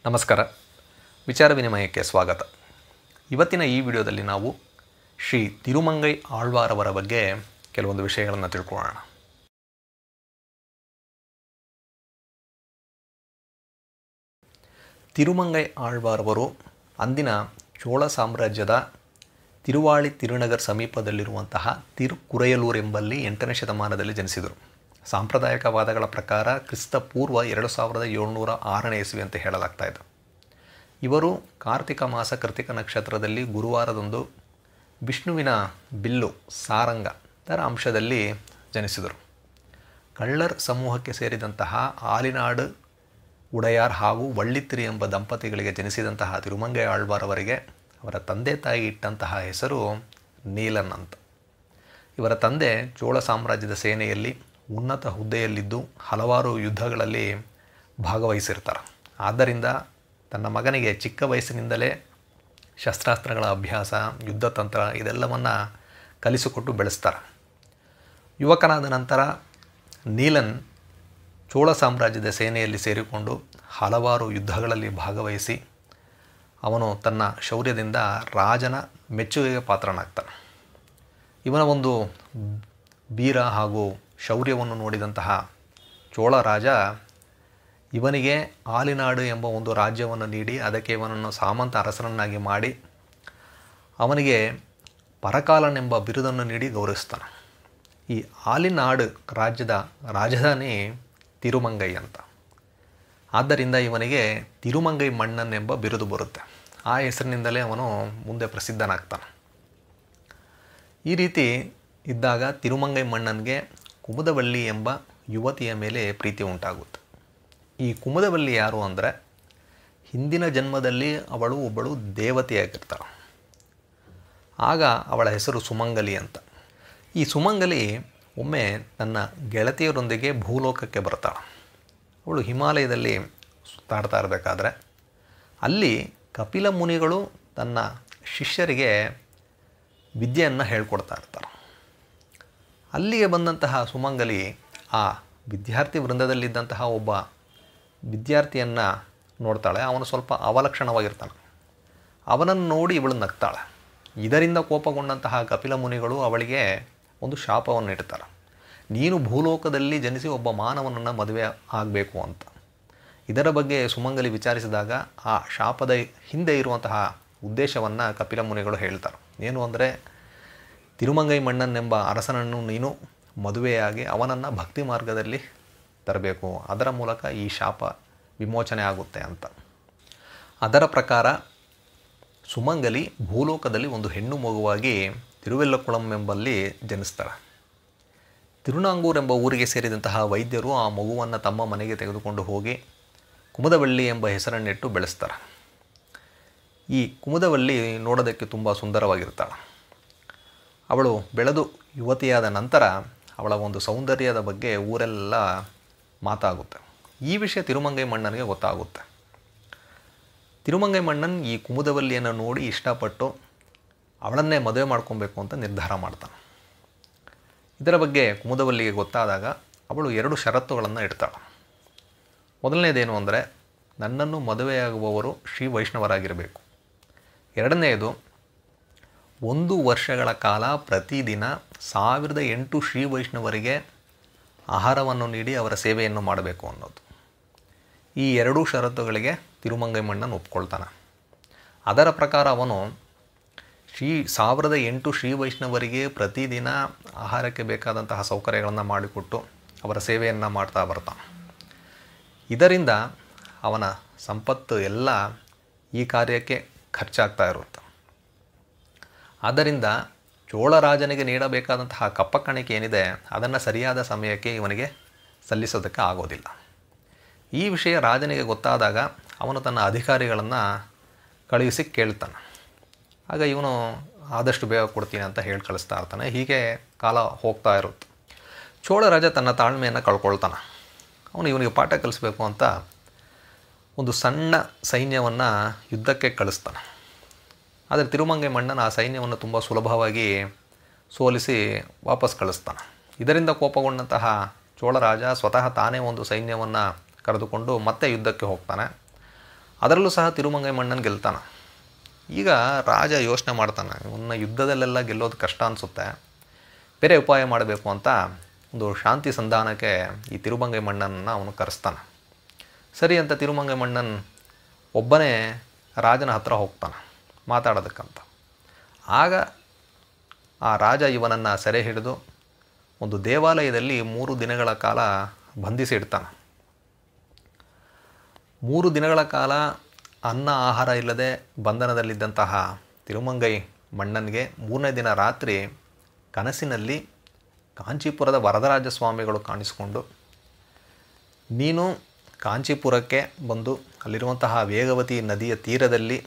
ನಮಸ್ಕಾರ ವಿಚಾರ ವಿನಿಮಯಕ್ಕೆ ಸ್ವಾಗತ ಇವತ್ತಿನ ಈ ವಿಡಿಯೋದಲ್ಲಿ ನಾವು ಶ್ರೀ ತಿರುಮಂಗೈ ಆಳ್ವಾರವರ ಬಗ್ಗೆ ಕೆಲವೊಂದು ವಿಷಯಗಳನ್ನು ತಿಳ್ಕೊಳ್ಳೋಣ ತಿರುಮಂಗೈ ಆಳ್ವಾರವರು ಅಂದಿನ ಚೋಳ ಸಾಮ್ರಾಜ್ಯದ ತಿರುವಾಳಿ ತಿರುನಗರ್ ಸಮೀಪದಲ್ಲಿರುವಂತಹ ತಿರುಕುರೆಯಲೂರು ಎಂಬಲ್ಲಿ ಎಂಟನೇ ಶತಮಾನದಲ್ಲಿ ಜನಿಸಿದರು ಸಾಂಪ್ರದಾಯಿಕ ವಾದಗಳ ಪ್ರಕಾರ ಕ್ರಿಸ್ತ ಪೂರ್ವ ಎರಡು ಸಾವಿರದ ಏಳ್ನೂರ ಆರನೇ ಇಸ್ವಿ ಅಂತ ಹೇಳಲಾಗ್ತಾ ಇದೆ ಇವರು ಕಾರ್ತಿಕ ಮಾಸ ಕೃತಿಕ ನಕ್ಷತ್ರದಲ್ಲಿ ಗುರುವಾರದಂದು ವಿಷ್ಣುವಿನ ಬಿಲ್ಲು ಸಾರಂಗ ದರ ಅಂಶದಲ್ಲಿ ಜನಿಸಿದರು ಕಳ್ಳರ್ ಸಮೂಹಕ್ಕೆ ಸೇರಿದಂತಹ ಆಲಿನಾಡು ಉಡಯಾರ್ ಹಾಗೂ ವಳ್ಳಿತ್ತಿರಿ ಎಂಬ ದಂಪತಿಗಳಿಗೆ ಜನಿಸಿದಂತಹ ತಿರುಮಂಗೈ ಆಳ್ವಾರವರಿಗೆ ಅವರ ತಂದೆ ತಾಯಿ ಇಟ್ಟಂತಹ ಹೆಸರು ನೀಲನ್ ಅಂತ ಇವರ ತಂದೆ ಚೋಳ ಸಾಮ್ರಾಜ್ಯದ ಸೇನೆಯಲ್ಲಿ ಉನ್ನತ ಹುದ್ದೆಯಲ್ಲಿದ್ದು ಹಲವಾರು ಯುದ್ಧಗಳಲ್ಲಿ ಭಾಗವಹಿಸಿರ್ತಾರೆ ಆದ್ದರಿಂದ ತನ್ನ ಮಗನಿಗೆ ಚಿಕ್ಕ ವಯಸ್ಸಿನಿಂದಲೇ ಶಸ್ತ್ರಾಸ್ತ್ರಗಳ ಅಭ್ಯಾಸ ಯುದ್ಧ ತಂತ್ರ ಇದೆಲ್ಲವನ್ನು ಕಲಿಸಿಕೊಟ್ಟು ಬೆಳೆಸ್ತಾರೆ ಯುವಕನಾದ ನಂತರ ನೀಲನ್ ಚೋಳ ಸಾಮ್ರಾಜ್ಯದ ಸೇನೆಯಲ್ಲಿ ಸೇರಿಕೊಂಡು ಹಲವಾರು ಯುದ್ಧಗಳಲ್ಲಿ ಭಾಗವಹಿಸಿ ಅವನು ತನ್ನ ಶೌರ್ಯದಿಂದ ರಾಜನ ಮೆಚ್ಚುಗೆಗೆ ಪಾತ್ರನಾಗ್ತಾನೆ ಇವನ ಒಂದು ವೀರ ಹಾಗೂ ಶೌರ್ಯವನ್ನು ನೋಡಿದಂತಹ ಚೋಳ ರಾಜ ಇವನಿಗೆ ಆಲಿನಾಡು ಎಂಬ ಒಂದು ರಾಜ್ಯವನ್ನು ನೀಡಿ ಅದಕ್ಕೆ ಇವನನ್ನು ಸಾಮಂತ ಅರಸನನ್ನಾಗಿ ಮಾಡಿ ಅವನಿಗೆ ಪರಕಾಲನ್ ಎಂಬ ಬಿರುದನ್ನು ನೀಡಿ ಗೌರವಿಸ್ತಾನೆ ಈ ಆಲಿನಾಡು ರಾಜ್ಯದ ರಾಜಧಾನಿ ತಿರುಮಂಗೈ ಅಂತ ಆದ್ದರಿಂದ ಇವನಿಗೆ ತಿರುಮಂಗೈ ಮಣ್ಣನ್ ಎಂಬ ಬಿರುದು ಬರುತ್ತೆ ಆ ಹೆಸರಿನಿಂದಲೇ ಅವನು ಮುಂದೆ ಪ್ರಸಿದ್ಧನಾಗ್ತಾನೆ ಈ ರೀತಿ ಇದ್ದಾಗ ತಿರುಮಂಗೈ ಮಣ್ಣನ್ಗೆ ಕುಮುದವಳ್ಳಿ ಎಂಬ ಯುವತಿಯ ಮೇಲೆ ಪ್ರೀತಿ ಉಂಟಾಗುತ್ತೆ ಈ ಕುಮುದವಳ್ಳಿ ಯಾರು ಅಂದರೆ ಹಿಂದಿನ ಜನ್ಮದಲ್ಲಿ ಅವಳು ಒಬ್ಬಳು ದೇವತೆಯಾಗಿರ್ತಾಳೆ ಆಗ ಅವಳ ಹೆಸರು ಸುಮಂಗಲಿ ಅಂತ ಈ ಸುಮಂಗಲಿ ಒಮ್ಮೆ ತನ್ನ ಗೆಳತಿಯರೊಂದಿಗೆ ಭೂಲೋಕಕ್ಕೆ ಬರ್ತಾಳೆ ಅವಳು ಹಿಮಾಲಯದಲ್ಲಿ ಸುತ್ತಾಡ್ತಾ ಇರಬೇಕಾದ್ರೆ ಅಲ್ಲಿ ಕಪಿಲ ಮುನಿಗಳು ತನ್ನ ಶಿಷ್ಯರಿಗೆ ವಿದ್ಯೆಯನ್ನು ಹೇಳ್ಕೊಡ್ತಾ ಇರ್ತಾರೆ ಅಲ್ಲಿಗೆ ಬಂದಂತಹ ಸುಮಂಗಲಿ ಆ ವಿದ್ಯಾರ್ಥಿ ವೃಂದದಲ್ಲಿದ್ದಂತಹ ಒಬ್ಬ ವಿದ್ಯಾರ್ಥಿಯನ್ನು ನೋಡ್ತಾಳೆ ಅವನು ಸ್ವಲ್ಪ ಅವಲಕ್ಷಣವಾಗಿರ್ತಾನೆ ಅವನನ್ನು ನೋಡಿ ಇವಳು ನಗ್ತಾಳೆ ಇದರಿಂದ ಕೋಪಗೊಂಡಂತಹ ಕಪಿಲ ಮುನಿಗಳು ಅವಳಿಗೆ ಒಂದು ಶಾಪವನ್ನು ಇಡ್ತಾರೆ ನೀನು ಭೂಲೋಕದಲ್ಲಿ ಜನಿಸಿ ಒಬ್ಬ ಮಾನವನನ್ನು ಮದುವೆ ಆಗಬೇಕು ಅಂತ ಇದರ ಬಗ್ಗೆ ಸುಮಂಗಲಿ ವಿಚಾರಿಸಿದಾಗ ಆ ಶಾಪದ ಹಿಂದೆ ಇರುವಂತಹ ಉದ್ದೇಶವನ್ನು ಕಪಿಲ ಮುನಿಗಳು ಹೇಳ್ತಾರೆ ಏನು ಅಂದರೆ ತಿರುಮಂಗೈ ಮಣ್ಣನ್ನೆಂಬ ಅರಸನನ್ನು ನೀನು ಮದುವೆಯಾಗಿ ಅವನನ್ನು ಭಕ್ತಿ ಮಾರ್ಗದಲ್ಲಿ ತರಬೇಕು ಅದರ ಮೂಲಕ ಈ ಶಾಪ ವಿಮೋಚನೆ ಆಗುತ್ತೆ ಅಂತ ಅದರ ಪ್ರಕಾರ ಸುಮಂಗಲಿ ಭೂಲೋಕದಲ್ಲಿ ಒಂದು ಹೆಣ್ಣು ಮಗುವಾಗಿ ತಿರುವೆಲ್ಲಕುಳಂ ಎಂಬಲ್ಲಿ ಜನಿಸ್ತಾಳೆ ತಿರುನಾಂಗೂರ್ ಎಂಬ ಊರಿಗೆ ಸೇರಿದಂತಹ ವೈದ್ಯರು ಆ ಮಗುವನ್ನು ತಮ್ಮ ಮನೆಗೆ ತೆಗೆದುಕೊಂಡು ಹೋಗಿ ಕುಮುದವಳ್ಳಿ ಎಂಬ ಹೆಸರನ್ನಿಟ್ಟು ಬೆಳೆಸ್ತಾರೆ ಈ ಕುಮುದವಳ್ಳಿ ನೋಡೋದಕ್ಕೆ ತುಂಬ ಸುಂದರವಾಗಿರ್ತಾಳೆ ಅವಳು ಬೆಳೆದು ಯುವತಿಯಾದ ನಂತರ ಅವಳ ಒಂದು ಸೌಂದರ್ಯದ ಬಗ್ಗೆ ಊರೆಲ್ಲ ಮಾತಾಗುತ್ತೆ ಈ ವಿಷಯ ತಿರುಮಂಗೈ ಮಣ್ಣನಿಗೆ ಗೊತ್ತಾಗುತ್ತೆ ತಿರುಮಂಗೈ ಮಣ್ಣನ್ ಈ ಕುಮುದವಲ್ಲಿಯನ್ನು ನೋಡಿ ಇಷ್ಟಪಟ್ಟು ಅವಳನ್ನೇ ಮದುವೆ ಮಾಡ್ಕೊಬೇಕು ಅಂತ ನಿರ್ಧಾರ ಮಾಡ್ತಾನೆ ಇದರ ಬಗ್ಗೆ ಕುಮುದವಲ್ಲಿಗೆ ಗೊತ್ತಾದಾಗ ಅವಳು ಎರಡು ಷರತ್ತುಗಳನ್ನು ಇಡ್ತಾಳೆ ಮೊದಲನೇದೇನು ಅಂದರೆ ನನ್ನನ್ನು ಮದುವೆಯಾಗುವವರು ಶ್ರೀ ವೈಷ್ಣವರಾಗಿರಬೇಕು ಎರಡನೆಯದು ಒಂದು ವರ್ಷಗಳ ಕಾಲ ಪ್ರತಿದಿನ ಸಾವಿರದ ಎಂಟು ಶ್ರೀ ವೈಷ್ಣವರಿಗೆ ಆಹಾರವನ್ನು ನೀಡಿ ಅವರ ಸೇವೆಯನ್ನು ಮಾಡಬೇಕು ಅನ್ನೋದು ಈ ಎರಡೂ ಷರತ್ತುಗಳಿಗೆ ತಿರುಮಂಗೈ ಮಣ್ಣನ್ ಒಪ್ಕೊಳ್ತಾನೆ ಅದರ ಪ್ರಕಾರ ಅವನು ಶ್ರೀ ಸಾವಿರದ ಎಂಟು ಶ್ರೀ ವೈಷ್ಣವರಿಗೆ ಪ್ರತಿದಿನ ಆಹಾರಕ್ಕೆ ಬೇಕಾದಂತಹ ಸೌಕರ್ಯಗಳನ್ನು ಮಾಡಿಕೊಟ್ಟು ಅವರ ಸೇವೆಯನ್ನು ಮಾಡ್ತಾ ಬರ್ತಾನೆ ಇದರಿಂದ ಅವನ ಸಂಪತ್ತು ಎಲ್ಲ ಈ ಕಾರ್ಯಕ್ಕೆ ಖರ್ಚಾಗ್ತಾ ಇರುತ್ತೆ ಆದ್ದರಿಂದ ಚೋಳರಾಜನಿಗೆ ನೀಡಬೇಕಾದಂತಹ ಕಪ್ಪ ಕಾಣಿಕೆ ಏನಿದೆ ಅದನ್ನು ಸರಿಯಾದ ಸಮಯಕ್ಕೆ ಇವನಿಗೆ ಸಲ್ಲಿಸೋದಕ್ಕೆ ಆಗೋದಿಲ್ಲ ಈ ವಿಷಯ ರಾಜನಿಗೆ ಗೊತ್ತಾದಾಗ ಅವನು ತನ್ನ ಅಧಿಕಾರಿಗಳನ್ನು ಕಳುಹಿಸಿ ಕೇಳ್ತಾನೆ ಆಗ ಇವನು ಆದಷ್ಟು ಬೇಗ ಕೊಡ್ತೀನಿ ಅಂತ ಹೇಳಿ ಕಳಿಸ್ತಾ ಇರ್ತಾನೆ ಹೀಗೆ ಕಾಲ ಹೋಗ್ತಾ ಇರುತ್ತೆ ಚೋಳ ರಾಜ ತನ್ನ ತಾಳ್ಮೆಯನ್ನು ಕಳ್ಕೊಳ್ತಾನೆ ಅವನು ಇವನಿಗೆ ಪಾಠ ಕಲಿಸ್ಬೇಕು ಅಂತ ಒಂದು ಸಣ್ಣ ಸೈನ್ಯವನ್ನು ಯುದ್ಧಕ್ಕೆ ಕಳಿಸ್ತಾನೆ ಆದರೆ ತಿರುಮಂಗೈ ಮಣ್ಣನ ಆ ಸೈನ್ಯವನ್ನು ತುಂಬ ಸುಲಭವಾಗಿ ಸೋಲಿಸಿ ವಾಪಸ್ ಕಳಿಸ್ತಾನೆ ಇದರಿಂದ ಕೋಪಗೊಂಡಂತಹ ಚೋಳರಾಜ ಸ್ವತಃ ತಾನೇ ಒಂದು ಸೈನ್ಯವನ್ನು ಕರೆದುಕೊಂಡು ಮತ್ತೆ ಯುದ್ಧಕ್ಕೆ ಹೋಗ್ತಾನೆ ಅದರಲ್ಲೂ ಸಹ ತಿರುಮಂಗೈ ಮಣ್ಣನ್ ಗೆಲ್ತಾನೆ ಈಗ ರಾಜ ಯೋಚನೆ ಮಾಡ್ತಾನೆ ಇವನ್ನ ಯುದ್ಧದಲ್ಲೆಲ್ಲ ಗೆಲ್ಲೋದು ಕಷ್ಟ ಅನಿಸುತ್ತೆ ಬೇರೆ ಉಪಾಯ ಮಾಡಬೇಕು ಅಂತ ಒಂದು ಶಾಂತಿ ಸಂಧಾನಕ್ಕೆ ಈ ತಿರುಮಂಗೈ ಮಣ್ಣನ್ನು ಅವನು ಕರೆಸ್ತಾನೆ ಸರಿ ಅಂತ ತಿರುಮಂಗೈ ಮಣ್ಣನ್ ಒಬ್ಬನೇ ರಾಜನ ಹತ್ರ ಹೋಗ್ತಾನೆ ಮಾತಾಡೋದಕ್ಕಂತ ಆಗ ಆ ರಾಜ ಇವನನ್ನು ಸೆರೆ ಹಿಡಿದು ಒಂದು ದೇವಾಲಯದಲ್ಲಿ ಮೂರು ದಿನಗಳ ಕಾಲ ಬಂಧಿಸಿ ಇಡ್ತಾನೆ ಮೂರು ದಿನಗಳ ಕಾಲ ಅನ್ನ ಆಹಾರ ಇಲ್ಲದೆ ಬಂಧನದಲ್ಲಿದ್ದಂತಹ ತಿರುಮಂಗೈ ಮಣ್ಣನಿಗೆ ಮೂರನೇ ದಿನ ರಾತ್ರಿ ಕನಸಿನಲ್ಲಿ ಕಾಂಚೀಪುರದ ವರದರಾಜ ಸ್ವಾಮಿಗಳು ಕಾಣಿಸಿಕೊಂಡು ನೀನು ಕಾಂಚೀಪುರಕ್ಕೆ ಬಂದು ಅಲ್ಲಿರುವಂತಹ ವೇಗವತಿ ನದಿಯ ತೀರದಲ್ಲಿ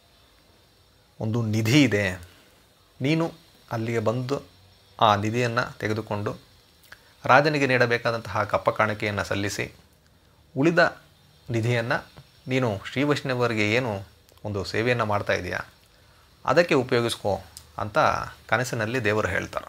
ಒಂದು ನಿಧಿ ಇದೆ ನೀನು ಅಲ್ಲಿಗೆ ಬಂದು ಆ ನಿಧಿಯನ್ನು ತೆಗೆದುಕೊಂಡು ರಾಜನಿಗೆ ನೀಡಬೇಕಾದಂತಹ ಕಪ್ಪ ಕಾಣಿಕೆಯನ್ನು ಸಲ್ಲಿಸಿ ಉಳಿದ ನಿಧಿಯನ್ನು ನೀನು ಶ್ರೀ ವೈಷ್ಣವರಿಗೆ ಏನು ಒಂದು ಸೇವೆಯನ್ನು ಮಾಡ್ತಾ ಇದೆಯಾ ಅದಕ್ಕೆ ಉಪಯೋಗಿಸ್ಕೋ ಅಂತ ಕನಸಿನಲ್ಲಿ ದೇವರು ಹೇಳ್ತಾರೆ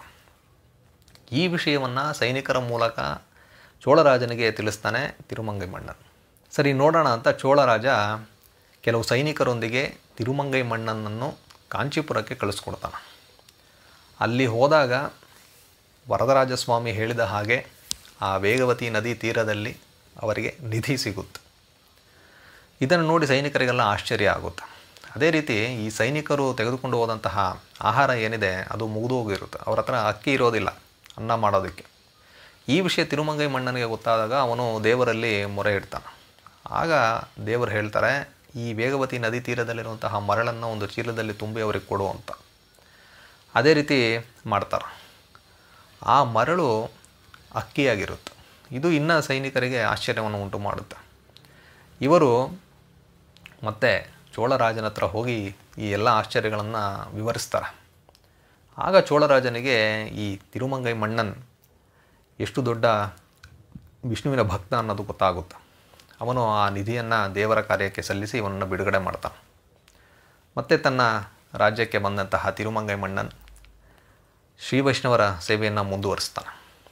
ಈ ವಿಷಯವನ್ನು ಸೈನಿಕರ ಮೂಲಕ ಚೋಳರಾಜನಿಗೆ ತಿಳಿಸ್ತಾನೆ ತಿರುಮಂಗೈ ಮಣ್ಣನ್ ಸರಿ ನೋಡೋಣ ಅಂತ ಚೋಳರಾಜ ಕೆಲವು ಸೈನಿಕರೊಂದಿಗೆ ತಿರುಮಂಗೈ ಮಣ್ಣನನ್ನು ಕಾಂಚೀಪುರಕ್ಕೆ ಕಳಿಸ್ಕೊಡ್ತಾನೆ ಅಲ್ಲಿ ಹೋದಾಗ ವರದರಾಜ ಸ್ವಾಮಿ ಹೇಳಿದ ಹಾಗೆ ಆ ವೇಗವತಿ ನದಿ ತೀರದಲ್ಲಿ ಅವರಿಗೆ ನಿಧಿ ಸಿಗುತ್ತೆ ಇದನ್ನು ನೋಡಿ ಸೈನಿಕರಿಗೆಲ್ಲ ಆಶ್ಚರ್ಯ ಆಗುತ್ತೆ ಅದೇ ರೀತಿ ಈ ಸೈನಿಕರು ತೆಗೆದುಕೊಂಡು ಹೋದಂತಹ ಆಹಾರ ಏನಿದೆ ಅದು ಮುಗಿದು ಹೋಗಿರುತ್ತೆ ಅವ್ರ ಹತ್ರ ಅಕ್ಕಿ ಇರೋದಿಲ್ಲ ಅನ್ನ ಮಾಡೋದಕ್ಕೆ ಈ ವಿಷಯ ತಿರುಮಂಗೈ ಮಣ್ಣನಿಗೆ ಗೊತ್ತಾದಾಗ ಅವನು ದೇವರಲ್ಲಿ ಮೊರೆ ಇಡ್ತಾನೆ ಆಗ ದೇವರು ಹೇಳ್ತಾರೆ ಈ ವೇಗವತಿ ನದಿ ತೀರದಲ್ಲಿರುವಂತಹ ಮರಳನ್ನು ಒಂದು ಚೀಲದಲ್ಲಿ ತುಂಬಿ ಅವರಿಗೆ ಕೊಡು ಅಂತ ಅದೇ ರೀತಿ ಮಾಡ್ತಾರೆ ಆ ಮರಳು ಅಕ್ಕಿಯಾಗಿರುತ್ತೆ ಇದು ಇನ್ನೂ ಸೈನಿಕರಿಗೆ ಆಶ್ಚರ್ಯವನ್ನು ಉಂಟು ಮಾಡುತ್ತೆ ಇವರು ಮತ್ತೆ ಚೋಳರಾಜನ ಹತ್ರ ಹೋಗಿ ಈ ಎಲ್ಲ ಆಶ್ಚರ್ಯಗಳನ್ನು ವಿವರಿಸ್ತಾರೆ ಆಗ ಚೋಳರಾಜನಿಗೆ ಈ ತಿರುಮಂಗೈ ಮಣ್ಣನ್ ಎಷ್ಟು ದೊಡ್ಡ ವಿಷ್ಣುವಿನ ಭಕ್ತ ಅನ್ನೋದು ಗೊತ್ತಾಗುತ್ತೆ ಅವನು ಆ ನಿಧಿಯನ್ನು ದೇವರ ಕಾರ್ಯಕ್ಕೆ ಸಲ್ಲಿಸಿ ಇವನನ್ನು ಬಿಡುಗಡೆ ಮಾಡ್ತಾನೆ ಮತ್ತೆ ತನ್ನ ರಾಜ್ಯಕ್ಕೆ ಬಂದಂತಹ ತಿರುಮಂಗೈ ಮಣ್ಣನ್ ಶ್ರೀ ವೈಷ್ಣವರ ಸೇವೆಯನ್ನು ಮುಂದುವರಿಸ್ತಾನೆ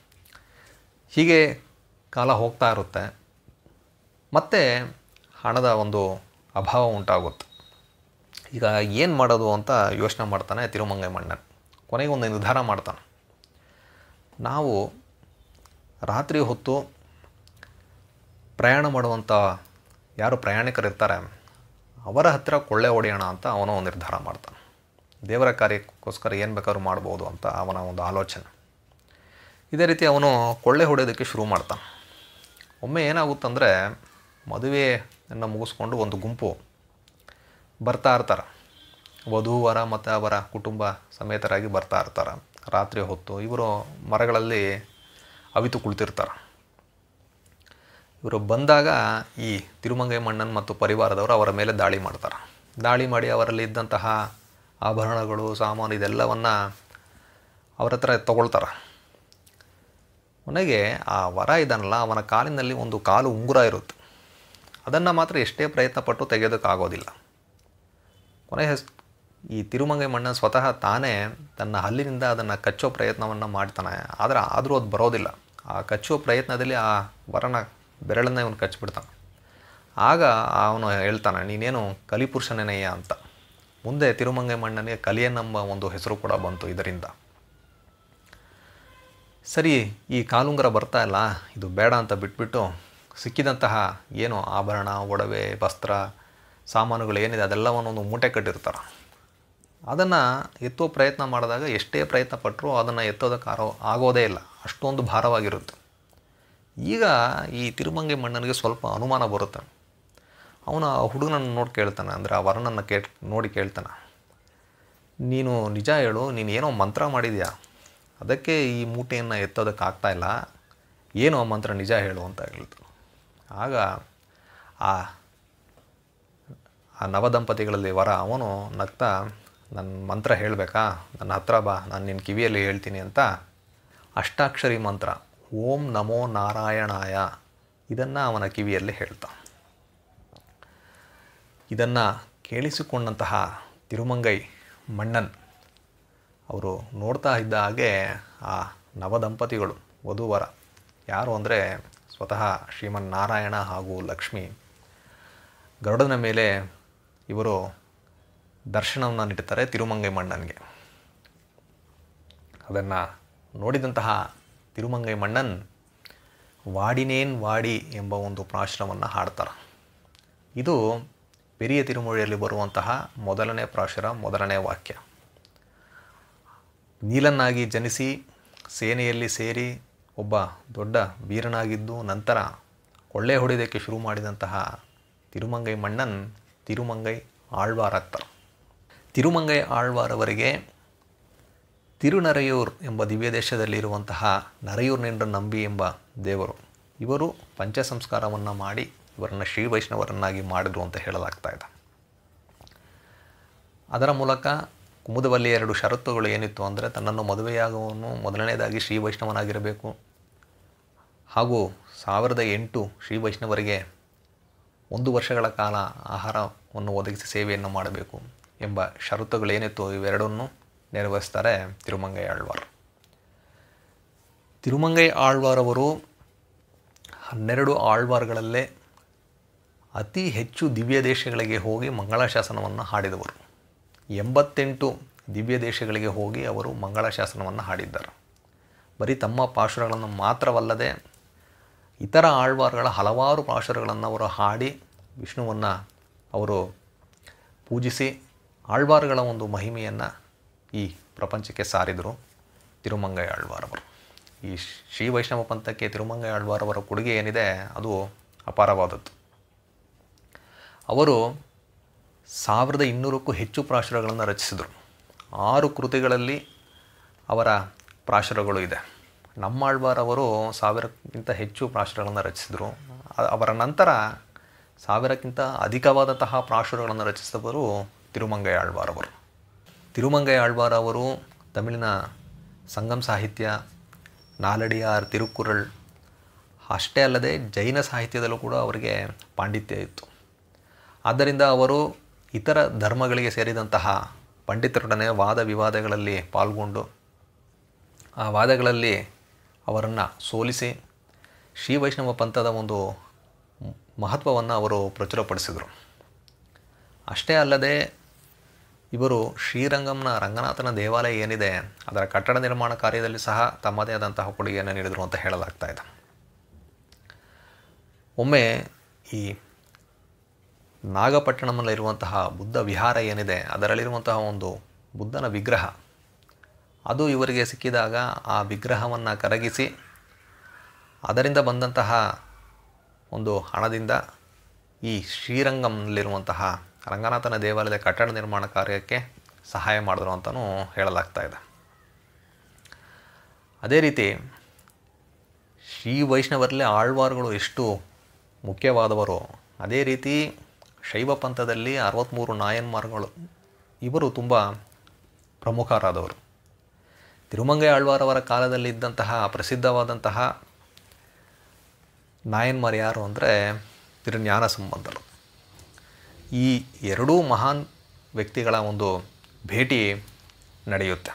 ಹೀಗೆ ಕಾಲ ಹೋಗ್ತಾ ಇರುತ್ತೆ ಮತ್ತೆ ಹಣದ ಒಂದು ಅಭಾವ ಉಂಟಾಗುತ್ತೆ ಈಗ ಏನು ಮಾಡೋದು ಅಂತ ಯೋಚನೆ ಮಾಡ್ತಾನೆ ತಿರುಮಂಗೈ ಮಣ್ಣನ್ ಕೊನೆಗೆ ಒಂದು ನಿರ್ಧಾರ ಮಾಡ್ತಾನೆ ನಾವು ರಾತ್ರಿ ಹೊತ್ತು ಪ್ರಯಾಣ ಮಾಡುವಂಥ ಯಾರು ಪ್ರಯಾಣಿಕರಿರ್ತಾರೆ ಅವರ ಹತ್ತಿರ ಕೊಳ್ಳೆ ಹೊಡೆಯೋಣ ಅಂತ ಅವನು ನಿರ್ಧಾರ ಮಾಡ್ತಾನೆ ದೇವರ ಕಾರ್ಯಕ್ಕೋಸ್ಕರ ಏನು ಬೇಕಾದ್ರೂ ಮಾಡ್ಬೋದು ಅಂತ ಅವನ ಒಂದು ಆಲೋಚನೆ ಇದೇ ರೀತಿ ಅವನು ಕೊಳ್ಳೆ ಹೊಡೆಯೋದಕ್ಕೆ ಶುರು ಮಾಡ್ತಾನೆ ಒಮ್ಮೆ ಏನಾಗುತ್ತಂದರೆ ಮದುವೆಯನ್ನು ಮುಗಿಸ್ಕೊಂಡು ಒಂದು ಗುಂಪು ಬರ್ತಾ ಇರ್ತಾರೆ ವಧು ವರ ಮತ್ತು ಅವರ ಕುಟುಂಬ ಸಮೇತರಾಗಿ ಬರ್ತಾ ಇರ್ತಾರೆ ರಾತ್ರಿ ಹೊತ್ತು ಇವರು ಮರಗಳಲ್ಲಿ ಅವಿತು ಕುಳಿತಿರ್ತಾರೆ ಇವರು ಬಂದಾಗ ಈ ತಿರುಮಂಗೈ ಮಣ್ಣನ್ ಮತ್ತು ಪರಿವಾರದವರು ಅವರ ಮೇಲೆ ದಾಳಿ ಮಾಡ್ತಾರೆ ದಾಳಿ ಮಾಡಿ ಅವರಲ್ಲಿ ಇದ್ದಂತಹ ಆಭರಣಗಳು ಸಾಮಾನು ಇದೆಲ್ಲವನ್ನು ಅವ್ರ ಹತ್ರ ತಗೊಳ್ತಾರೆ ಕೊನೆಗೆ ಆ ವರ ಇದ್ದಾನಲ್ಲ ಅವನ ಕಾಲಿನಲ್ಲಿ ಒಂದು ಕಾಲು ಉಂಗುರ ಇರುತ್ತೆ ಅದನ್ನು ಮಾತ್ರ ಎಷ್ಟೇ ಪ್ರಯತ್ನ ಪಟ್ಟು ತೆಗೆಯೋದಕ್ಕಾಗೋದಿಲ್ಲ ಕೊನೆ ಈ ತಿರುಮಂಗೈ ಮಣ್ಣ ಸ್ವತಃ ತಾನೇ ತನ್ನ ಹಲ್ಲಿನಿಂದ ಅದನ್ನು ಕಚ್ಚೋ ಪ್ರಯತ್ನವನ್ನು ಮಾಡ್ತಾನೆ ಆದರೆ ಆದರೂ ಅದು ಬರೋದಿಲ್ಲ ಆ ಕಚ್ಚುವ ಪ್ರಯತ್ನದಲ್ಲಿ ಆ ವರನ ಬೆರಳನ್ನೇ ಅವನು ಕಚ್ಚಿಬಿಡ್ತಾನೆ ಆಗ ಅವನು ಹೇಳ್ತಾನೆ ನೀನೇನು ಕಲಿಪುರುಷನೇನಯ್ಯ ಅಂತ ಮುಂದೆ ತಿರುಮಂಗೈ ಮಣ್ಣನಿಗೆ ಕಲಿಯನೆಂಬ ಒಂದು ಹೆಸರು ಕೂಡ ಬಂತು ಇದರಿಂದ ಸರಿ ಈ ಕಾಲುಂಗರ ಬರ್ತಾ ಇಲ್ಲ ಇದು ಬೇಡ ಅಂತ ಬಿಟ್ಬಿಟ್ಟು ಸಿಕ್ಕಿದಂತಹ ಏನು ಆಭರಣ ಒಡವೆ ವಸ್ತ್ರ ಸಾಮಾನುಗಳು ಏನಿದೆ ಅದೆಲ್ಲವನ್ನು ಒಂದು ಮೂಟೆ ಕಟ್ಟಿರ್ತಾರೆ ಅದನ್ನು ಎತ್ತುವ ಪ್ರಯತ್ನ ಮಾಡಿದಾಗ ಎಷ್ಟೇ ಪ್ರಯತ್ನ ಪಟ್ಟರೂ ಅದನ್ನು ಎತ್ತೋದಕ್ಕೆ ಆರೋ ಆಗೋದೇ ಇಲ್ಲ ಅಷ್ಟೊಂದು ಭಾರವಾಗಿರುತ್ತೆ ಈಗ ಈ ತಿರುಮಂಗಿ ಮಣ್ಣನಿಗೆ ಸ್ವಲ್ಪ ಅನುಮಾನ ಬರುತ್ತೆ ಅವನು ಆ ಹುಡುಗನನ್ನು ನೋಡಿ ಕೇಳ್ತಾನೆ ಅಂದರೆ ಆ ವರನನ್ನು ಕೇ ನೋಡಿ ಕೇಳ್ತಾನೆ ನೀನು ನಿಜ ಹೇಳು ನೀನು ಏನೋ ಮಂತ್ರ ಮಾಡಿದ್ಯಾ ಅದಕ್ಕೆ ಈ ಮೂಟೆಯನ್ನು ಎತ್ತೋದಕ್ಕೆ ಆಗ್ತಾ ಇಲ್ಲ ಏನು ಆ ಮಂತ್ರ ನಿಜ ಹೇಳು ಅಂತ ಹೇಳಿತು ಆಗ ಆ ಆ ನವದಂಪತಿಗಳಲ್ಲಿ ವರ ಅವನು ನಗ್ತಾ ನನ್ನ ಮಂತ್ರ ಹೇಳಬೇಕಾ ನನ್ನ ಹತ್ರ ಬಾ ನಾನು ನಿನ್ನ ಕಿವಿಯಲ್ಲಿ ಹೇಳ್ತೀನಿ ಅಂತ ಅಷ್ಟಾಕ್ಷರಿ ಮಂತ್ರ ಓಂ ನಮೋ ನಾರಾಯಣಾಯ ಇದನ್ನು ಅವನ ಕಿವಿಯಲ್ಲಿ ಹೇಳ್ತಾ ಇದನ್ನು ಕೇಳಿಸಿಕೊಂಡಂತಹ ತಿರುಮಂಗೈ ಮಣ್ಣನ್ ಅವರು ನೋಡ್ತಾ ಇದ್ದ ಹಾಗೆ ಆ ನವದಂಪತಿಗಳು ವಧುವರ ಯಾರು ಅಂದರೆ ಸ್ವತಃ ಶ್ರೀಮನ್ ನಾರಾಯಣ ಹಾಗೂ ಲಕ್ಷ್ಮಿ ಗರುಡನ ಮೇಲೆ ಇವರು ದರ್ಶನವನ್ನು ನೀಡುತ್ತಾರೆ ತಿರುಮಂಗೈ ಮಣ್ಣನಿಗೆ ಅದನ್ನು ನೋಡಿದಂತಹ ತಿರುಮಂಗೈ ಮಣ್ಣನ್ ವಾಡಿನೇನ್ ವಾಡಿ ಎಂಬ ಒಂದು ಪ್ರಾಶುರವನ್ನು ಹಾಡ್ತಾರೆ ಇದು ಪೆರಿಯ ತಿರುಮೊழிಯಲ್ಲಿ ಬರುವಂತಹ ಮೊದಲನೇ ಪ್ರಾಶುರ ಮೊದಲನೇ ವಾಕ್ಯ ನೀಲನ್ನಾಗಿ ಜನಿಸಿ ಸೇನೆಯಲ್ಲಿ ಸೇರಿ ಒಬ್ಬ ದೊಡ್ಡ ವೀರನಾಗಿದ್ದು ನಂತರ ಕೊಳ್ಳೆ ಹೊಡೆಯೋದಕ್ಕೆ ಶುರು ಮಾಡಿದಂತಹ ತಿರುಮಂಗೈ ಮಣ್ಣನ್ ತಿರುಮಂಗೈ ಆಳ್ವಾರಾಗ್ತಾರೆ ತಿರುಮಂಗೈ ಆಳ್ವಾರವರಿಗೆ ತಿರುನರೆಯೂರ್ ಎಂಬ ದಿವ್ಯ ದೇಶದಲ್ಲಿರುವಂತಹ ನರೆಯೂರ್ನೆಂಡು ನಂಬಿ ಎಂಬ ದೇವರು ಇವರು ಪಂಚ ಸಂಸ್ಕಾರವನ್ನು ಮಾಡಿ ಇವರನ್ನು ಶ್ರೀ ವೈಷ್ಣವರನ್ನಾಗಿ ಮಾಡಿದ್ರು ಅಂತ ಹೇಳಲಾಗ್ತಾ ಇದೆ ಅದರ ಮೂಲಕ ಕುಮುದವಲ್ಲಿ ಎರಡು ಷರತ್ತುಗಳು ಏನಿತ್ತು ಅಂದರೆ ತನ್ನನ್ನು ಮದುವೆಯಾಗುವವನು ಮೊದಲನೇದಾಗಿ ಶ್ರೀ ವೈಷ್ಣವನಾಗಿರಬೇಕು ಹಾಗೂ ಸಾವಿರದ ಎಂಟು ಶ್ರೀ ವೈಷ್ಣವರಿಗೆ ಒಂದು ವರ್ಷಗಳ ಕಾಲ ಆಹಾರವನ್ನು ಒದಗಿಸಿ ಸೇವೆಯನ್ನು ಮಾಡಬೇಕು ಎಂಬ ಷರತ್ತುಗಳೇನಿತ್ತು ಇವೆರಡನ್ನು ನೆರವೇರಿಸ್ತಾರೆ ತಿರುಮಂಗೈ ಆಳ್ವಾರ್ ತಿರುಮಂಗೈ ಆಳ್ವಾರವರು ಹನ್ನೆರಡು ಆಳ್ವಾರ್ಗಳಲ್ಲೇ ಅತಿ ಹೆಚ್ಚು ದಿವ್ಯ ದೇಶಗಳಿಗೆ ಹೋಗಿ ಮಂಗಳಾಶಾಸನವನ್ನು ಹಾಡಿದವರು ಎಂಬತ್ತೆಂಟು ದಿವ್ಯ ದೇಶಗಳಿಗೆ ಹೋಗಿ ಅವರು ಮಂಗಳಾಶಾಸನವನ್ನು ಹಾಡಿದ್ದಾರೆ ಬರೀ ತಮ್ಮ ಪಾಶುರಗಳನ್ನು ಮಾತ್ರವಲ್ಲದೆ ಇತರ ಆಳ್ವಾರ್ಗಳ ಹಲವಾರು ಪಾಶುರಗಳನ್ನು ಅವರು ಹಾಡಿ ವಿಷ್ಣುವನ್ನು ಅವರು ಪೂಜಿಸಿ ಆಳ್ವಾರ್ಗಳ ಒಂದು ಮಹಿಮೆಯನ್ನು ಈ ಪ್ರಪಂಚಕ್ಕೆ ಸಾರಿದರು ತಿರುಮಂಗೈ ಆಳ್ವಾರವರು ಈ ಶ್ರೀ ವೈಷ್ಣವ ಪಂಥಕ್ಕೆ ತಿರುಮಂಗೈ ಆಳ್ವಾರವರ ಕೊಡುಗೆ ಏನಿದೆ ಅದು ಅಪಾರವಾದದ್ದು ಅವರು ಸಾವಿರದ ಇನ್ನೂರಕ್ಕೂ ಹೆಚ್ಚು ಪ್ರಾಶುರಗಳನ್ನು ರಚಿಸಿದರು ಆರು ಕೃತಿಗಳಲ್ಲಿ ಅವರ ಪ್ರಾಶುರಗಳು ಇದೆ ನಮ್ಮಾಳ್ವಾರವರು ಸಾವಿರಕ್ಕಿಂತ ಹೆಚ್ಚು ಪ್ರಾಶುರಗಳನ್ನು ರಚಿಸಿದರು ಅ- ಅವರ ನಂತರ ಸಾವಿರಕ್ಕಿಂತ ಅಧಿಕವಾದಂತಹ ಪ್ರಾಶುರಗಳನ್ನು ರಚಿಸಿದವರು ತಿರುಮಂಗೈ ಆಳ್ವಾರವರು ತಿರುಮಂಗೈ ಆಳ್ವಾರ್ ಅವರು ತಮಿಳಿನ ಸಂಗಮ್ ಸಾಹಿತ್ಯ ನಾಲಡಿಯಾರ್ ತಿರುಕುರಳ್ ಅಷ್ಟೇ ಅಲ್ಲದೆ ಜೈನ ಸಾಹಿತ್ಯದಲ್ಲೂ ಕೂಡ ಅವರಿಗೆ ಪಾಂಡಿತ್ಯ ಇತ್ತು ಆದ್ದರಿಂದ ಅವರು ಇತರ ಧರ್ಮಗಳಿಗೆ ಸೇರಿದಂತಹ ಪಂಡಿತರೊಡನೆ ವಾದ ವಿವಾದಗಳಲ್ಲಿ ಪಾಲ್ಗೊಂಡು ಆ ವಾದಗಳಲ್ಲಿ ಅವರನ್ನು ಸೋಲಿಸಿ ಶ್ರೀ ವೈಷ್ಣವ ಪಂಥದ ಒಂದು ಮಹತ್ವವನ್ನು ಅವರು ಪ್ರಚುರಪಡಿಸಿದರು ಅಷ್ಟೇ ಅಲ್ಲದೆ ಇವರು ಶ್ರೀರಂಗಂನ ರಂಗನಾಥನ ದೇವಾಲಯ ಏನಿದೆ ಅದರ ಕಟ್ಟಡ ನಿರ್ಮಾಣ ಕಾರ್ಯದಲ್ಲಿ ಸಹ ತಮ್ಮದೇ ಆದಂತಹ ಕೊಡುಗೆಯನ್ನು ನೀಡಿದರು ಅಂತ ಹೇಳಲಾಗ್ತಾ ಇದೆ ಒಮ್ಮೆ ಈ ನಾಗಪಟ್ಟಣಂನಲ್ಲಿರುವಂತಹ ಬುದ್ಧ ವಿಹಾರ ಏನಿದೆ ಅದರಲ್ಲಿರುವಂತಹ ಒಂದು ಬುದ್ಧನ ವಿಗ್ರಹ ಅದು ಇವರಿಗೆ ಸಿಕ್ಕಿದಾಗ ಆ ವಿಗ್ರಹವನ್ನು ಕರಗಿಸಿ ಅದರಿಂದ ಬಂದಂತಹ ಒಂದು ಹಣದಿಂದ ಈ ಶ್ರೀರಂಗಂನಲ್ಲಿರುವಂತಹ ರಂಗನಾಥನ ದೇವಾಲಯದ ಕಟ್ಟಡ ನಿರ್ಮಾಣ ಕಾರ್ಯಕ್ಕೆ ಸಹಾಯ ಮಾಡಿದ್ರು ಅಂತಲೂ ಹೇಳಲಾಗ್ತಾ ಇದೆ ಅದೇ ರೀತಿ ಶ್ರೀ ವೈಷ್ಣವರಲ್ಲೇ ಆಳ್ವಾರುಗಳು ಎಷ್ಟು ಮುಖ್ಯವಾದವರು ಅದೇ ರೀತಿ ಶೈವ ಪಂಥದಲ್ಲಿ ಅರವತ್ತ್ಮೂರು ನಾಯನ್ಮಾರ್ಗಳು ಇವರು ತುಂಬ ಪ್ರಮುಖರಾದವರು ತಿರುಮಂಗೈ ಆಳ್ವಾರವರ ಕಾಲದಲ್ಲಿ ಇದ್ದಂತಹ ಪ್ರಸಿದ್ಧವಾದಂತಹ ನಾಯನ್ಮಾರ್ ಯಾರು ಅಂದರೆ ತಿರುಜ್ಞಾನ ಸಂಬಂಧರು ಈ ಎರಡೂ ಮಹಾನ್ ವ್ಯಕ್ತಿಗಳ ಒಂದು ಭೇಟಿ ನಡೆಯುತ್ತೆ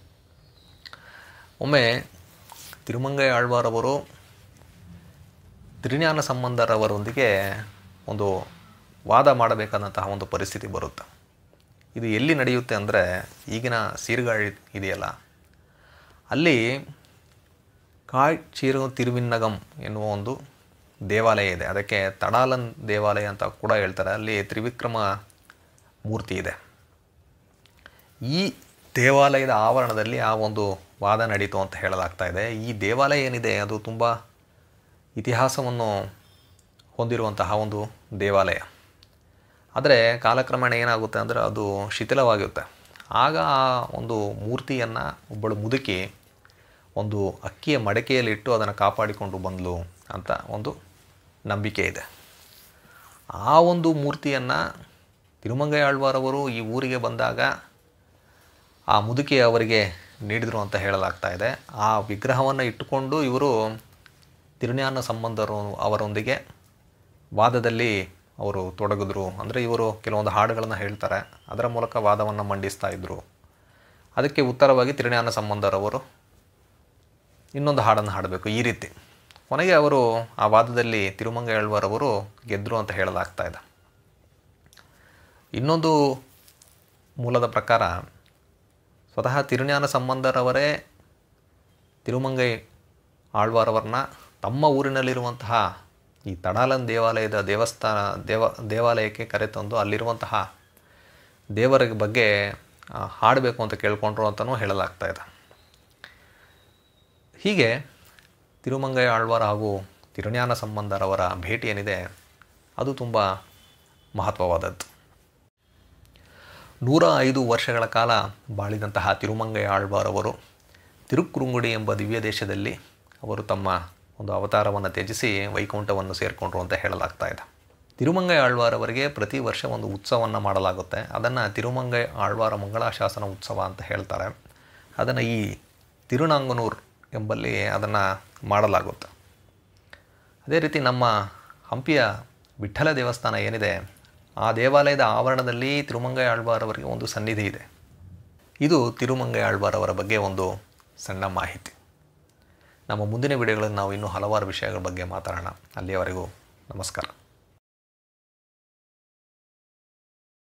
ಒಮ್ಮೆ ತಿರುಮಂಗೈ ಆಳ್ವಾರವರು ತಿರುಜ್ಞಾನ ಸಂಬಂಧರವರೊಂದಿಗೆ ಒಂದು ವಾದ ಮಾಡಬೇಕಾದಂತಹ ಒಂದು ಪರಿಸ್ಥಿತಿ ಬರುತ್ತೆ ಇದು ಎಲ್ಲಿ ನಡೆಯುತ್ತೆ ಅಂದರೆ ಈಗಿನ ಸೀರ್ಗಾಳಿ ಇದೆಯಲ್ಲ ಅಲ್ಲಿ ಕಾಯ್ ಚೀರು ತಿರುವಿನ್ನಗಂ ಎನ್ನುವ ಒಂದು ದೇವಾಲಯ ಇದೆ ಅದಕ್ಕೆ ತಡಾಲನ್ ದೇವಾಲಯ ಅಂತ ಕೂಡ ಹೇಳ್ತಾರೆ ಅಲ್ಲಿ ತ್ರಿವಿಕ್ರಮ ಮೂರ್ತಿ ಇದೆ ಈ ದೇವಾಲಯದ ಆವರಣದಲ್ಲಿ ಆ ಒಂದು ವಾದ ನಡೀತು ಅಂತ ಹೇಳಲಾಗ್ತಾ ಇದೆ ಈ ದೇವಾಲಯ ಏನಿದೆ ಅದು ತುಂಬ ಇತಿಹಾಸವನ್ನು ಹೊಂದಿರುವಂತಹ ಒಂದು ದೇವಾಲಯ ಆದರೆ ಕಾಲಕ್ರಮೇಣ ಏನಾಗುತ್ತೆ ಅಂದರೆ ಅದು ಶಿಥಿಲವಾಗುತ್ತೆ ಆಗ ಆ ಒಂದು ಮೂರ್ತಿಯನ್ನು ಒಬ್ಬಳು ಮುದುಕಿ ಒಂದು ಅಕ್ಕಿಯ ಮಡಕೆಯಲ್ಲಿಟ್ಟು ಅದನ್ನು ಕಾಪಾಡಿಕೊಂಡು ಬಂದಳು ಅಂತ ಒಂದು ನಂಬಿಕೆ ಇದೆ ಆ ಒಂದು ಮೂರ್ತಿಯನ್ನು ತಿರುಮಂಗೈ ಆಳ್ವಾರವರು ಈ ಊರಿಗೆ ಬಂದಾಗ ಆ ಮುದುಕಿ ಅವರಿಗೆ ನೀಡಿದರು ಅಂತ ಹೇಳಲಾಗ್ತಾ ಇದೆ ಆ ವಿಗ್ರಹವನ್ನು ಇಟ್ಟುಕೊಂಡು ಇವರು ತಿರುಜ್ಞಾನ ಸಂಬಂಧರು ಅವರೊಂದಿಗೆ ವಾದದಲ್ಲಿ ಅವರು ತೊಡಗಿದ್ರು ಅಂದರೆ ಇವರು ಕೆಲವೊಂದು ಹಾಡುಗಳನ್ನು ಹೇಳ್ತಾರೆ ಅದರ ಮೂಲಕ ವಾದವನ್ನು ಮಂಡಿಸ್ತಾ ಇದ್ದರು ಅದಕ್ಕೆ ಉತ್ತರವಾಗಿ ತಿರುಜ್ಞಾನ ಸಂಬಂಧರವರು ಇನ್ನೊಂದು ಹಾಡನ್ನು ಹಾಡಬೇಕು ಈ ರೀತಿ ಕೊನೆಗೆ ಅವರು ಆ ವಾದದಲ್ಲಿ ತಿರುಮಂಗ ಆಳ್ವಾರವರು ಗೆದ್ದರು ಅಂತ ಹೇಳಲಾಗ್ತಾ ಇದೆ ಇನ್ನೊಂದು ಮೂಲದ ಪ್ರಕಾರ ಸ್ವತಃ ತಿರುಜ್ಞಾನ ಸಂಬಂಧರವರೇ ತಿರುಮಂಗೈ ಆಳ್ವಾರವರನ್ನ ತಮ್ಮ ಊರಿನಲ್ಲಿರುವಂತಹ ಈ ತಡಾಲನ್ ದೇವಾಲಯದ ದೇವಸ್ಥಾನ ದೇವ ದೇವಾಲಯಕ್ಕೆ ಕರೆತಂದು ಅಲ್ಲಿರುವಂತಹ ದೇವರ ಬಗ್ಗೆ ಆ, ಹಾಡಬೇಕು ಅಂತ ಕೇಳ್ಕೊಂಡ್ರು ಅಂತಲೂ ಹೇಳಲಾಗ್ತಾ ಇದೆ ಹೀಗೆ ತಿರುಮಂಗೈ ಆಳ್ವಾರ್ ಹಾಗೂ ತಿರುಜ್ಞಾನ ಸಂಬಂಧರವರ ಭೇಟಿ ಏನಿದೆ ಅದು ತುಂಬ ಮಹತ್ವವಾದದ್ದು ನೂರ ಐದು ವರ್ಷಗಳ ಕಾಲ ಬಾಳಿದಂತಹ ತಿರುಮಂಗೈ ಆಳ್ವಾರ್ ಅವರು ತಿರುಕ್ಕುರುಂಗುಡಿ ಎಂಬ ದಿವ್ಯ ದೇಶದಲ್ಲಿ ಅವರು ತಮ್ಮ ಒಂದು ಅವತಾರವನ್ನು ತ್ಯಜಿಸಿ ವೈಕುಂಠವನ್ನು ಸೇರಿಕೊಂಡ್ರು ಅಂತ ಹೇಳಲಾಗ್ತಾ ಇದೆ ತಿರುಮಂಗೈ ಆಳ್ವಾರ್ ಅವರಿಗೆ ಪ್ರತಿ ವರ್ಷ ಒಂದು ಉತ್ಸವವನ್ನು ಮಾಡಲಾಗುತ್ತೆ ಅದನ್ನು ತಿರುಮಂಗೈ ಆಳ್ವಾರ ಮಂಗಳಾಶಾಸನ ಉತ್ಸವ ಅಂತ ಹೇಳ್ತಾರೆ ಅದನ್ನು ಈ ತಿರುನಾಂಗನೂರ್ ಎಂಬಲ್ಲಿ ಅದನ್ನು ಮಾಡಲಾಗುತ್ತೆ ಅದೇ ರೀತಿ ನಮ್ಮ ಹಂಪಿಯ ವಿಠ್ಠಲ ದೇವಸ್ಥಾನ ಏನಿದೆ ಆ ದೇವಾಲಯದ ಆವರಣದಲ್ಲಿ ತಿರುಮಂಗೈ ಆಳ್ವಾರ್ ಅವರಿಗೆ ಒಂದು ಸನ್ನಿಧಿ ಇದೆ ಇದು ತಿರುಮಂಗೈ ಆಳ್ವಾರ್ ಅವರ ಬಗ್ಗೆ ಒಂದು ಸಣ್ಣ ಮಾಹಿತಿ ನಮ್ಮ ಮುಂದಿನ ವಿಡಿಯೋಗಳಲ್ಲಿ ನಾವು ಇನ್ನೂ ಹಲವಾರು ವಿಷಯಗಳ ಬಗ್ಗೆ ಮಾತಾಡೋಣ ಅಲ್ಲಿಯವರೆಗೂ ನಮಸ್ಕಾರ